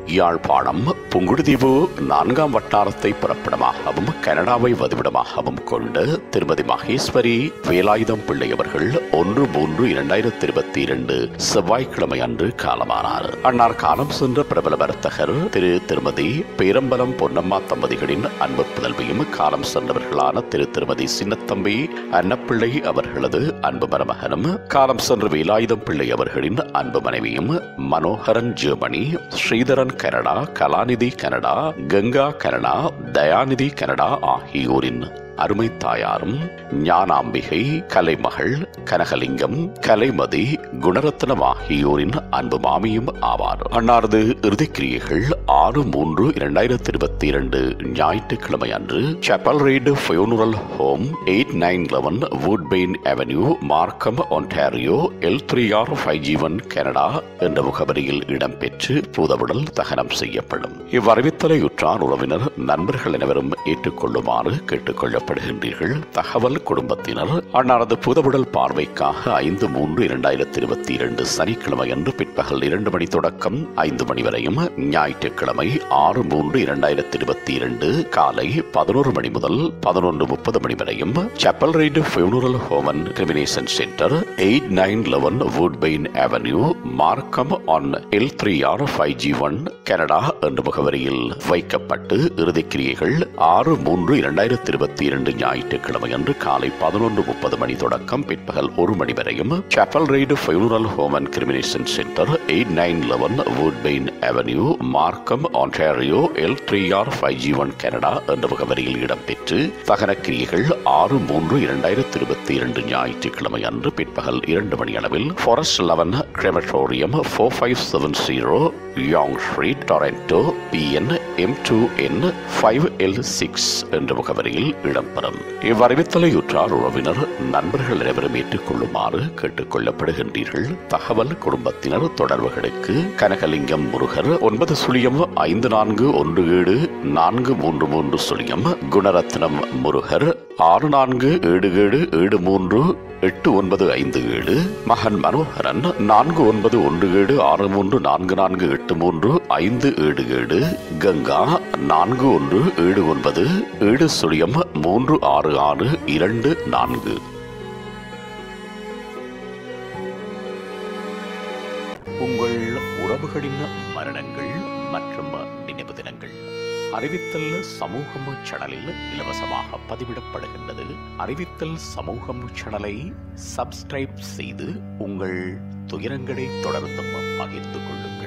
யாழ்ப்பாணம் புங்குடுதீவு நான்காம் வட்டாரத்தை பிறப்பிடமாகவும் கனடாவை வதிவிடமாகவும் கொண்டு திருமதி மகேஸ்வரி வேலாயுதம் பிள்ளை அவர்கள் ஒன்று மூன்று இரண்டாயிரத்தி இருபத்தி இரண்டு செவ்வாய்க்கிழமை அன்று காலமானார் அன்னார் காலம் சென்ற பிரபல வர்த்தகர் திரு திருமதி பேரம்பலம் பொன்னம்மா தம்பதிகளின் அன்பு புதல்வியும் காலம் சென்றவர்களான திரு திருமதி சின்னத்தம்பி அன்னப்பிள்ளை அவர்களது அன்பு மருமகனும் காலம் சென்ற வேலாயுதம் பிள்ளை அவர்களின் அன்பு மனைவியும் Manoharan Germany Sritharan Canada Kalanithi Canada Ganga Canada Dayanidhi Canada ஆகியோரின் அருமை தாயாரும் ஞானாம்பிகை கலைமகள் கனகலிங்கம் கலைமதி குணரத்னம் ஆகியோரின் அன்பு மாமியும் ஆவார் அன்னாரது இறுதிக்கிரியைகள் ஆறு மூன்று இரண்டாயிரத்தி இருபத்தி இரண்டு ஞாயிற்றுக்கிழமை அன்று Chapel Ridge Funeral Home eight nine eleven Woodbine Avenue Markham Ontario L three R five G one Canada என்ற முகவரியில் இடம்பெற்று பூதவுடல் தகனம் செய்யப்படும் இவ்வறிவித்தலை உற்றார் உறவினர் நண்பர்கள் அனைவரும் ஏற்றுக்கொள்ளுமாறு கேட்டுக்கொள்ளப்படுகின்றீர்கள் தகவல் குடும்பத்தினர் அன்னாரது புதவுடல் பார்வைக்காக ஐந்து மூன்று இரண்டாயிரத்தி இருபத்தி இரண்டு சனிக்கிழமை அன்று பிற்பகல் இரண்டு மணி தொடக்கம் ஐந்து மணி வரையும் ஞாயிற்றுக்கிழமை ஆறு மூன்று இரண்டாயிரத்தி இருபத்தி இரண்டு காலை பதினோரு மணி முதல் பதினொன்று முப்பது மணி வரையும் Chapel Ridge Funeral Home and Cremation Centre eight nine eleven Woodbine Avenue Markham on L three R five G one Canada என்ற முகவரியில் வைக்கப்பட்டு இறுதிக்கிரியைகள் ஆறு மூன்று இரண்டாயிரத்தி இருபத்தி இரண்டு ஞாயிற்றுக்கிழமை அன்று காலை பதினொன்று முப்பது மணி தொடக்கம் பிற்பகல் ஒரு மணி வரையும் Chapel Ridge Funeral Home and Cremation Centre eight nine eleven Woodbine Avenue Markham Ontario L three R five G one Canada என்ற முகவரியில் இடம்பெற்று தகனக்கிரியைகள் ஆறு மூன்று இரண்டாயிரத்தி இருபத்தி இரண்டு ஞாயிற்றுக்கிழமை அன்று பிற்பகல் இரண்டு மணி அளவில் Forest Lawn Crematorium four five seven zero Yonge Street Toronto பிஎன் M two N five L six என்ற முகவரியில் இடம்பெறும் இவ்வறிவித்தலையுற்றார் உறவினர் நண்பர்கள் அனைவரும் ஏற்றுக்கொள்ளுமாறு கேட்டுக்கொள்ளப்படுகின்றீர்கள் தகவல் குடும்பத்தினர் தொடர்புகளுக்கு கனகலிங்கம் முருகர் ஒன்பது சுழியம் ஐந்து நான்கு ஒன்று ஏழு நான்கு மூன்று மூன்று சுழியம் குணரத்னம் முருகர் ஆறு நான்கு ஏழு ஏழு ஏழு மூன்று எட்டு ஒன்பது ஐந்து ஏழு மகன் மனோகரன் நான்கு ஒன்பது ஒன்று ஏழு ஆறு மூன்று நான்கு நான்கு எட்டு மூன்று ஐந்து ஏழு ஏழு கங்கா நான்கு ஒன்று ஏழு ஒன்பது ஏழு சுழியம் மூன்று ஆறு ஆறு இரண்டு நான்கு உங்கள் உறவுகளின் மரணங்கள் மற்றும் நினைவு தினங்கள் அறிவித்தல் சமூகம் சேனலில் இலவசமாக பதிவிடப்படுகின்றது அறிவித்தல் சமூகம் சேனலை சப்ஸ்கிரைப் செய்து உங்கள் துயரங்களை தொடர்ந்தும் பகிர்ந்து கொள்ளுங்கள்